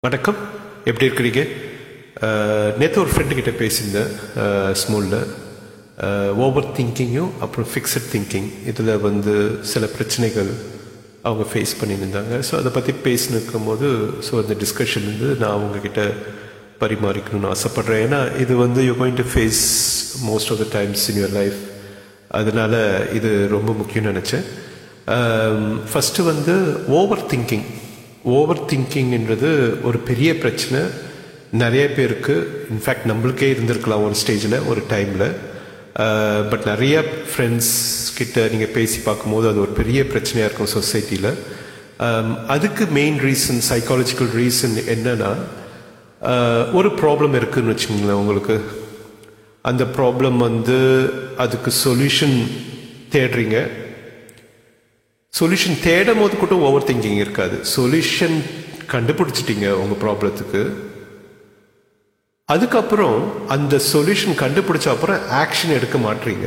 வணக்கம் எப்படி இருக்கிறீங்க நேற்று ஒரு ஃப்ரெண்டு கிட்ட பேசியிருந்தேன் ஸ்மூலில் ஓவர் திங்கிங்கும் அப்புறம் ஃபிக்ஸட் திங்கிங் இதில் வந்து சில பிரச்சனைகள் அவங்க ஃபேஸ் பண்ணியிருந்தாங்க ஸோ அதை பற்றி பேசினிருக்கும் போது ஸோ அந்த டிஸ்கஷன் வந்து நான் அவங்கக்கிட்ட பரிமாறிக்கணும்னு ஆசைப்பட்றேன் ஏன்னா இது வந்து you going to face most of the times in your life அதனால் இது ரொம்ப முக்கியம்னு நினச்சேன் ஃபஸ்ட்டு வந்து ஓவர் திங்கிங் ஓவர் திங்கிங்ன்றது ஒரு பெரிய பிரச்சனை நிறைய பேருக்கு இன்ஃபேக்ட் நம்மளுக்கே இருந்திருக்கலாம் ஒரு ஸ்டேஜில் ஒரு டைமில் பட் நிறைய ஃப்ரெண்ட்ஸ் கிட்ட நீங்கள் பேசி பார்க்கும்போது அது ஒரு பெரிய பிரச்சனையாக இருக்கும் சொசைட்டியில் அதுக்கு மெயின் ரீசன் சைக்காலஜிக்கல் ரீசன் என்னன்னா ஒரு ப்ராப்ளம் இருக்குதுன்னு வச்சுங்களேன் உங்களுக்கு அந்த ப்ராப்ளம் வந்து அதுக்கு சொல்யூஷன் தேடுறீங்க சொல்யூஷன் தேடும் போது கூட ஓவர் திங்கிங் இருக்காது சொல்யூஷன் கண்டுபிடிச்சிட்டீங்க உங்கள் ப்ராப்ளத்துக்கு அதுக்கப்புறம் அந்த சொல்யூஷன் கண்டுபிடிச்ச அப்புறம் ஆக்ஷன் எடுக்க மாட்டீங்க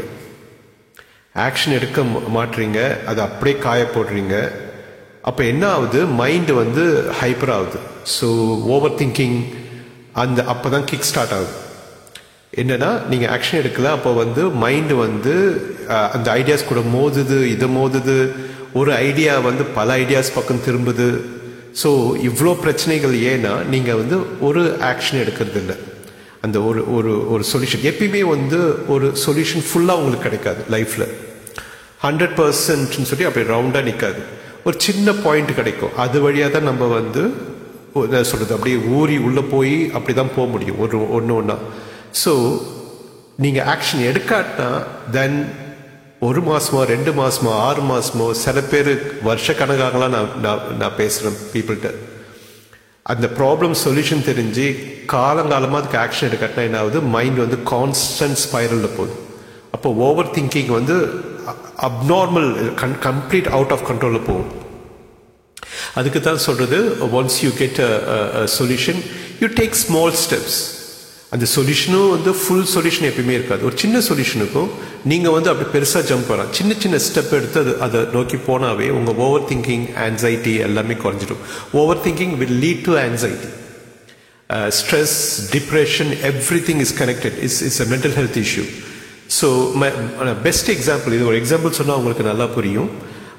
ஆக்ஷன் எடுக்க மாட்டீங்க அதை அப்படியே காய போடுறீங்க அப்போ என்ன ஆகுது மைண்டு வந்து ஹைப்பர் ஆகுது ஸோ ஓவர் திங்கிங் அந்த அப்போ தான் கிக் ஸ்டார்ட் ஆகுது என்னன்னா நீங்கள் ஆக்ஷன் எடுக்கல அப்போ வந்து மைண்டு வந்து அந்த ஐடியாஸ் கூட மோதுது இதை மோதுது ஒரு ஐடியா வந்து பல ஐடியாஸ் பக்கம் திரும்புது ஸோ இவ்வளோ பிரச்சனைகள் ஏன்னா நீங்கள் வந்து ஒரு ஆக்ஷன் எடுக்கிறது இல்லை அந்த ஒரு ஒரு ஒரு சொல்யூஷன் எப்பயுமே வந்து ஒரு சொல்யூஷன் ஃபுல்லாக உங்களுக்கு கிடைக்காது லைஃப்பில் ஹண்ட்ரட் பர்சன்ட்னு சொல்லி அப்படி ரவுண்டாக நிற்காது ஒரு சின்ன பாயிண்ட் கிடைக்கும் அது வழியாக தான் நம்ம வந்து சொல்கிறது அப்படியே ஊறி உள்ளே போய் அப்படி தான் போக முடியும் ஒரு ஒன்று ஒன்றா ஸோ நீங்கள் ஆக்ஷன் எடுக்காட்டினா தென் ஒரு மாதமோ ரெண்டு மாதமோ ஆறு மாதமோ சில பேர் வருஷ கணக்காகலாம் நான் நான் நான் பேசுகிறேன் பீப்புள்கிட்ட அந்த ப்ராப்ளம் சொல்யூஷன் தெரிஞ்சு காலங்காலமாக அதுக்கு ஆக்ஷன் எடுக்கட்டினா என்ன ஆகுது மைண்ட் வந்து கான்ஸ்டன்ட் ஸ்பைரலில் போகுது அப்போ ஓவர் திங்கிங் வந்து abnormal can complete out of கண்ட்ரோலில் போகும் அதுக்கு தான் சொல்கிறது once you get a solution you take small steps அந்த சொல்யூஷனும் வந்து ஃபுல் சொல்யூஷன் எப்பயுமே இருக்காது ஒரு சின்ன சொல்யூஷனுக்கும் நீங்கள் வந்து அப்படி பெருசாக ஜம்ப் பண்ணலாம் சின்ன சின்ன ஸ்டெப் எடுத்து அது அதை நோக்கி போனாவே உங்கள் ஓவர் திங்கிங் ஆன்சைட்டி எல்லாமே குறைஞ்சிடும் over thinking will lead to anxiety stress depression every thing is connected is is a mental health issue so best example இது ஒரு எக்ஸாம்பிள் சொன்னால் உங்களுக்கு நல்லா புரியும்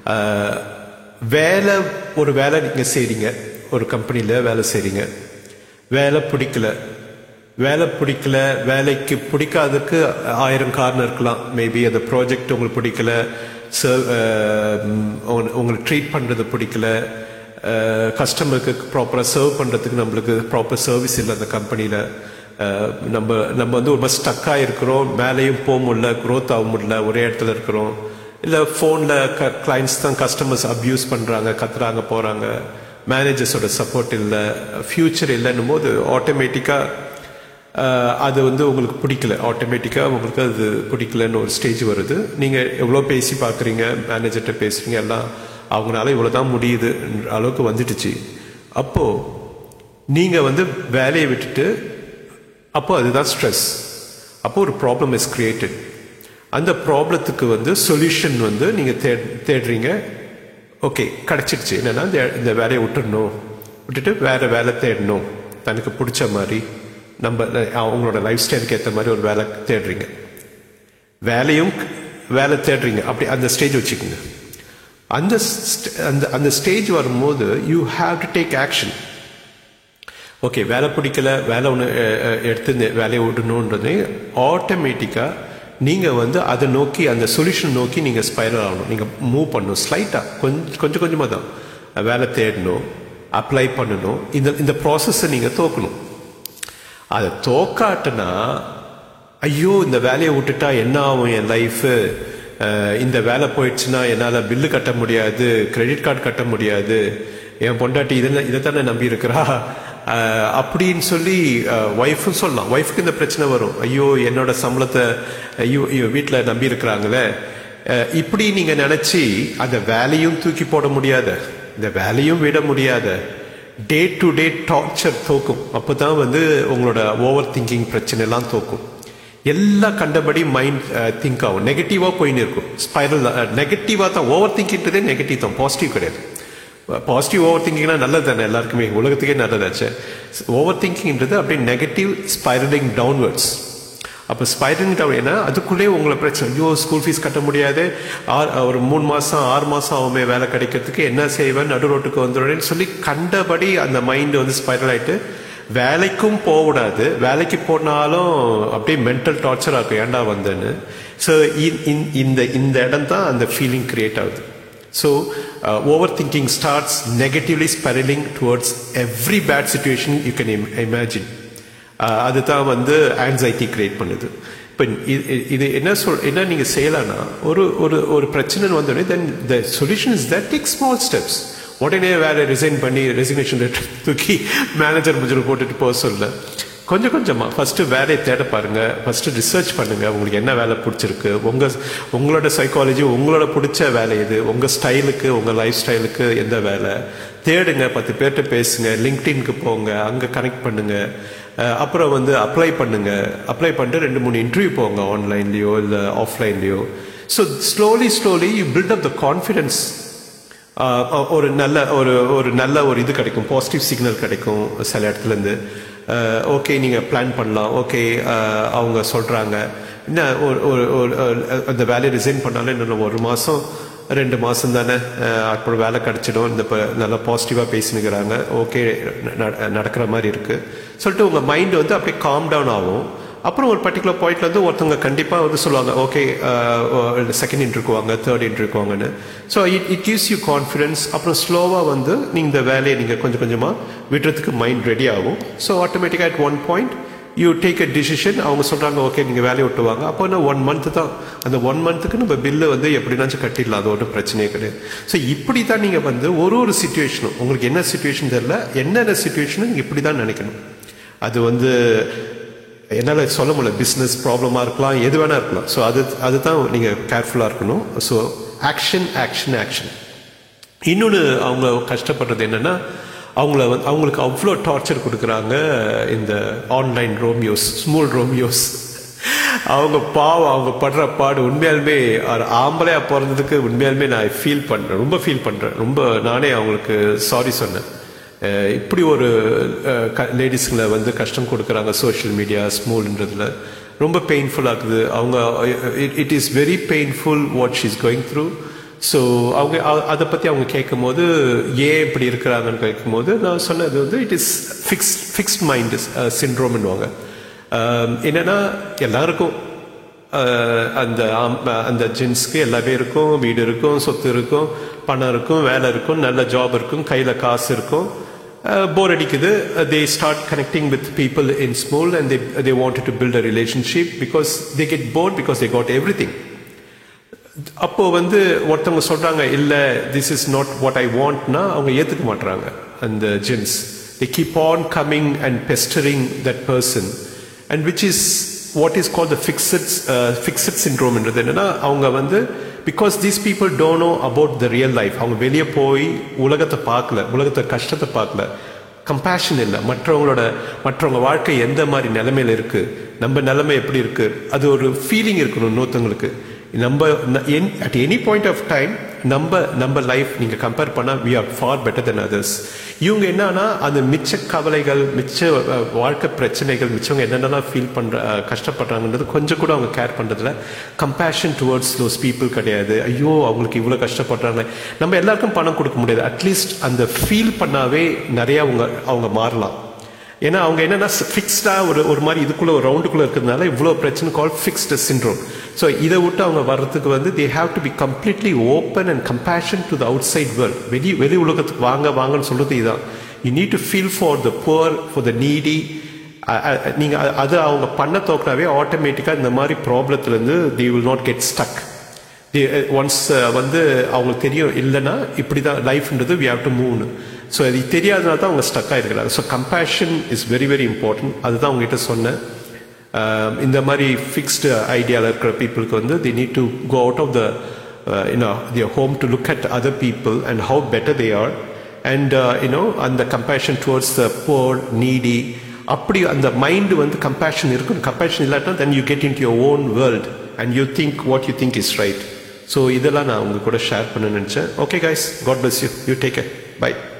வேலை ஒரு வேலை நீங்கள் செய்கிறீங்க ஒரு கம்பெனியில் வேலை செய்கிறீங்க வேலை பிடிக்கல வேலை பிடிக்கல வேலைக்கு பிடிக்காததுக்கு ஆயிரம் காரணம் இருக்கலாம் மேபி அந்த ப்ராஜெக்ட் உங்களுக்கு பிடிக்கல சர்வ் உங்களுக்கு ட்ரீட் பண்ணுறது பிடிக்கல கஸ்டமருக்கு ப்ராப்பராக சர்வ் பண்ணுறதுக்கு நம்மளுக்கு ப்ராப்பர் சர்வீஸ் இல்லை அந்த கம்பெனியில் நம்ம நம்ம வந்து ஒரு மாதிரி ஸ்டக்காக இருக்கிறோம் மேலேயும் போக முடியல க்ரோத் ஆக முடியல ஒரே இடத்துல இருக்கிறோம் இல்லை ஃபோனில் க கிளைண்ட்ஸ் தான் கஸ்டமர்ஸ் அப்யூஸ் பண்ணுறாங்க கத்துறாங்க போகிறாங்க மேனேஜர்ஸோட சப்போர்ட் இல்லை ஃப்யூச்சர் இல்லைன்னும் போது ஆட்டோமேட்டிக்காக அது வந்து உங்களுக்கு பிடிக்கல ஆட்டோமேட்டிக்காக உங்களுக்கு அது பிடிக்கலன்னு ஒரு ஸ்டேஜ் வருது நீங்கள் எவ்வளோ பேசி பார்க்குறீங்க மேனேஜர்கிட்ட பேசுகிறீங்க எல்லாம் அவங்களால இவ்வளோ தான் முடியுது அளவுக்கு வந்துடுச்சு அப்போது நீங்கள் வந்து வேலையை விட்டுட்டு அப்போ அதுதான் ஸ்ட்ரெஸ் அப்போ ஒரு ப்ராப்ளம் இஸ் கிரியேட்டட் அந்த ப்ராப்ளத்துக்கு வந்து சொல்யூஷன் வந்து நீங்கள் தே தேடுறீங்க ஓகே கிடச்சிடுச்சு என்னென்னா இந்த இந்த வேலையை விட்டுடணும் விட்டுட்டு வேறு வேலை தேடணும் தனக்கு பிடிச்ச மாதிரி நம்ம அவங்களோட லைஃப் ஸ்டைலுக்கு ஏற்ற மாதிரி ஒரு வேலை தேடுறீங்க வேலையும் வேலை தேடுறீங்க அப்படி அந்த ஸ்டேஜ் வச்சுக்கோங்க அந்த அந்த அந்த ஸ்டேஜ் வரும்போது you have to take action okay வேலை பிடிக்கல வேலை ஒன்று எடுத்து வேலையை விடணுன்றது ஆட்டோமேட்டிக்காக நீங்கள் வந்து அதை நோக்கி அந்த சொல்யூஷன் நோக்கி நீங்கள் ஸ்பைரல் ஆகணும் நீங்கள் மூவ் பண்ணணும் ஸ்லைட்டாக கொஞ்சம் கொஞ்சம் கொஞ்சமாக தான் வேலை தேடணும் அப்ளை பண்ணணும் இந்த இந்த ப்ராசஸை நீங்கள் தோக்கணும் அதை தோக்காட்டுனா ஐயோ இந்த வேலையை விட்டுட்டா என்ன ஆகும் என் லைஃபு இந்த வேலை போயிடுச்சுன்னா என்னால் பில்லு கட்ட முடியாது கிரெடிட் கார்டு கட்ட முடியாது என் பொண்டாட்டி இதை இதை தானே நம்பி இருக்கிறா அப்படின்னு சொல்லி ஒய்ஃபும் சொல்லலாம் ஒய்ஃப்க்கு இந்த பிரச்சனை வரும் ஐயோ என்னோட சம்பளத்தை ஐயோ வீட்டில் நம்பி இருக்கிறாங்களே இப்படி நீங்கள் நினச்சி அந்த வேலையும் தூக்கி போட முடியாத இந்த வேலையும் விட முடியாத டே டு டே டார்ச்சர் தோக்கும் அப்போ தான் வந்து உங்களோட ஓவர் திங்கிங் பிரச்சனை எல்லாம் தோக்கும் எல்லாம் கண்டபடி மைண்ட் திங்க் ஆகும் நெகட்டிவாக போயின்னு இருக்கும் ஸ்பைரல் நெகட்டிவாக தான் ஓவர் திங்கிங்கிறதே நெகட்டிவ் தான் பாசிட்டிவ் கிடையாது பாசிட்டிவ் ஓவர் திங்கிங்னா நல்லது தானே எல்லாருக்குமே உலகத்துக்கே நல்லதாச்சு ஓவர் திங்கிங்ன்றது அப்படியே நெகட்டிவ் ஸ்பைரலிங் டவுன்வர்ட்ஸ் அப்போ ஸ்பைரலிங் டவுன் ஏன்னா அதுக்குள்ளேயே உங்களை பிரச்சனை ஐயோ ஸ்கூல் ஃபீஸ் கட்ட முடியாது ஆறு ஒரு மூணு மாதம் ஆறு மாதம் ஆகுமே வேலை கிடைக்கிறதுக்கு என்ன செய்வேன் நடு ரோட்டுக்கு வந்துடுறேன்னு சொல்லி கண்டபடி அந்த மைண்டு வந்து ஸ்பைரல் ஆகிட்டு வேலைக்கும் போகக்கூடாது வேலைக்கு போனாலும் அப்படியே மென்டல் டார்ச்சராக இருக்கும் ஏன்டா வந்தேன்னு ஸோ இந்த இந்த இடம் தான் அந்த ஃபீலிங் கிரியேட் ஆகுது so over thinking starts negatively spiraling towards every bad situation you can imagine அதுதான் வந்து ஆன்சைட்டி கிரியேட் பண்ணுது இப்போ இது என்ன சொல் என்ன நீங்கள் செய்யலாம்னா ஒரு ஒரு ஒரு பிரச்சனை வந்தோடனே then the solution is that take small steps உடனே வேலை ரிசைன் பண்ணி ரெசிக்னேஷன் லெட்டர் தூக்கி மேனேஜர் முஜர் போட்டுட்டு போக சொல்ல கொஞ்சம் கொஞ்சமாக ஃபஸ்ட்டு வேலையை தேட பாருங்க ஃபஸ்ட்டு ரிசர்ச் பண்ணுங்க உங்களுக்கு என்ன வேலை பிடிச்சிருக்கு உங்கள் உங்களோட சைக்காலஜி உங்களோட பிடிச்ச வேலை எது உங்கள் ஸ்டைலுக்கு உங்கள் லைஃப் ஸ்டைலுக்கு எந்த வேலை தேடுங்க பத்து பேர்கிட்ட பேசுங்க லிங்க்டின்க்கு போங்க அங்கே கனெக்ட் பண்ணுங்க அப்புறம் வந்து அப்ளை பண்ணுங்க அப்ளை பண்ணிட்டு ரெண்டு மூணு இன்டர்வியூ போங்க ஆன்லைன்லேயோ இல்லை ஆஃப்லைன்லேயோ so slowly slowly you build up the confidence ஒரு நல்ல ஒரு ஒரு நல்ல ஒரு இது கிடைக்கும் பாசிட்டிவ் சிக்னல் கிடைக்கும் சில இடத்துலேருந்து ஓகே நீங்கள் பிளான் பண்ணலாம் ஓகே அவங்க சொல்கிறாங்க என்ன ஒரு ஒரு ஒரு அந்த வேலையை ரிசைன் பண்ணாலும் இன்னும் ஒரு மாதம் ரெண்டு மாதம் தானே அப்புறம் வேலை கிடச்சிடும் இந்த இப்போ நல்லா பாசிட்டிவாக பேசினுக்கிறாங்க ஓகே நடக்கிற மாதிரி இருக்குது சொல்லிட்டு உங்கள் மைண்டு வந்து அப்படியே காம் டவுன் ஆகும் அப்புறம் ஒரு பர்டிகுலர் பாயிண்ட்ல வந்து ஒருத்தவங்க கண்டிப்பாக வந்து சொல்லுவாங்க ஓகே செகண்ட் இன்ட்ருக்கு வாங்க தேர்ட் இன்ட்ருக்கு வாங்கன்னு so it it gives you confidence அப்புறம் ஸ்லோவாக வந்து நீங்கள் இந்த வேலையை நீங்கள் கொஞ்சம் கொஞ்சமாக விடுறதுக்கு மைண்ட் ரெடி ஆகும் ஸோ ஆட்டோமேட்டிக்காக at one point you take a decision அவங்க சொல்கிறாங்க ஓகே நீங்கள் வேலையை விட்டுவாங்க அப்போ என்ன ஒன் மந்த் தான் அந்த ஒன் மந்த்துக்கு நம்ம பில்லு வந்து எப்படினாச்சும் கட்டிடலாம் அது ஒன்றும் பிரச்சனையே கிடையாது ஸோ இப்படி தான் நீங்கள் வந்து ஒரு ஒரு சுச்சுவேஷனும் உங்களுக்கு என்ன சுச்சுவேஷன் தெரில என்னென்ன சுச்சுவேஷனும் நீங்கள் இப்படி தான் நினைக்கணும் அது வந்து என்னால் சொல்ல முடியல பிஸ்னஸ் ப்ராப்ளமாக இருக்கலாம் எது வேணா இருக்கலாம் ஸோ அது அதுதான் நீங்கள் கேர்ஃபுல்லாக இருக்கணும் ஸோ ஆக்ஷன் ஆக்ஷன் ஆக்ஷன் இன்னொன்று அவங்க கஷ்டப்படுறது என்னென்னா அவங்கள வந்து அவங்களுக்கு அவ்வளோ டார்ச்சர் கொடுக்குறாங்க இந்த ஆன்லைன் ரோமியோஸ் ஸ்மூல் ரோமியோஸ் அவங்க பாவம் அவங்க படுற பாடு உண்மையாலுமே ஆம்பளையாக பிறந்ததுக்கு உண்மையாலுமே நான் ஃபீல் பண்ணுறேன் ரொம்ப ஃபீல் பண்ணுறேன் ரொம்ப நானே அவங்களுக்கு சாரி சொன்னேன் இப்படி ஒரு லேடிஸ்களை வந்து கஷ்டம் கொடுக்குறாங்க சோஷியல் மீடியா ஸ்மூல்ன்றதுல ரொம்ப பெயின்ஃபுல்லாக இருக்குது அவங்க it is very painful what she's going through so அவங்க அதை பற்றி அவங்க கேட்கும் போது ஏன் இப்படி இருக்கிறாங்கன்னு கேட்கும் போது நான் சொன்னது வந்து it is fix fixed mind சின்ட்ரோம்னுவாங்க என்னென்னா எல்லாருக்கும் அந்த அந்த ஜென்ஸ்க்கு எல்லா பேருக்கும் வீடு இருக்கும் சொத்து இருக்கும் பணம் இருக்கும் வேலை இருக்கும் நல்ல ஜாப் இருக்கும் கையில் காசு இருக்கும் போர் அடிக்குது they start connecting with people in Smule and they they want to build a relationship because they get bored because they got every thing அப்போ வந்து ஒருத்தவங்க சொல்றாங்க இல்ல this is not what I வாண்ட்னா அவங்க ஏத்துக்க மாட்டாங்க அந்த gents they keep on coming and pestering that person and which is what is call the fixed fixed சின்ட்ரோம்ன்றது என்னன்னா அவங்க வந்து because these people don't know about the real life அவங்க வெளியே போய் உலகத்தை பார்க்கல உலகத்தை கஷ்டத்தை பார்க்கல கம்பேஷன் இல்லை மற்றவங்களோட மற்றவங்க வாழ்க்கை எந்த மாதிரி நிலைமையில இருக்கு நம்ம நிலைமை எப்படி இருக்கு அது ஒரு ஃபீலிங் இருக்கணும் இன்னொருத்தவங்களுக்கு நம்ம at any point of time நம்ம நம்ம லைஃப் நீங்க கம்பேர் பண்ணா we are far better than others இவங்க என்னன்னா அந்த மிச்ச கவலைகள் மிச்ச வாழ்க்கை பிரச்சனைகள் மிச்சவங்க என்னென்னலாம் ஃபீல் பண்ற கஷ்டப்படுறாங்கன்றது கொஞ்சம் கூட அவங்க கேர் பண்றதுல கம்பேஷன் டுவர்ட்ஸ் தோஸ் பீப்புள் கிடையாது ஐயோ அவங்களுக்கு இவ்வளோ கஷ்டப்படுறாங்க நம்ம எல்லாருக்கும் பணம் கொடுக்க முடியாது அட்லீஸ்ட் அந்த ஃபீல் பண்ணாவே நிறைய அவங்க அவங்க மாறலாம் ஏன்னா அவங்க என்னன்னா ஃபிக்ஸ்டா ஒரு ஒரு மாதிரி இதுக்குள்ள ஒரு ரவுண்டுக்குள்ள இருக்கிறதுனால இவ்வளோ பிரச்சனை கால் ஃபிக்ஸ்டு சின்ட்ரோம் ஸோ இதை விட்டு அவங்க வர்றதுக்கு வந்து they have to be completely open and compassion to the outside world வெளி வெளி உலகத்துக்கு வாங்க வாங்கன்னு சொல்றது இதுதான் you need to feel for the poor for the needy நீங்கள் அது அவங்க பண்ண தோக்கினாவே ஆட்டோமேட்டிக்காக இந்த மாதிரி ப்ராப்ளத்துலேருந்து they will not get stuck once வந்து அவங்களுக்கு தெரியும் இல்லைன்னா இப்படி தான் லைஃப்ன்றது வி ஹாவ் டு மூவ்னு ஸோ அது தெரியாதனால தான் அவங்க ஸ்டக் ஆகிருக்கிறாங்க so compassion is very very important அதுதான் அவங்ககிட்ட சொன்னேன் இந்த மாதிரி ஃபிக்ஸ்டு ஐடியாவில் இருக்கிற பீப்புளுக்கு வந்து they need to go out of the you know their home to look at other people and how better they are and you know அந்த compassion towards the poor needy அப்படி அந்த மைண்டு வந்து கம்பேஷன் இருக்கும் கம்பேஷன் இல்லாட்டா then you get in your own world and you think what you think is right so இதெல்லாம் நான் உங்க கூட ஷேர் பண்ண நினச்சேன் okay guys god bless you you take care bye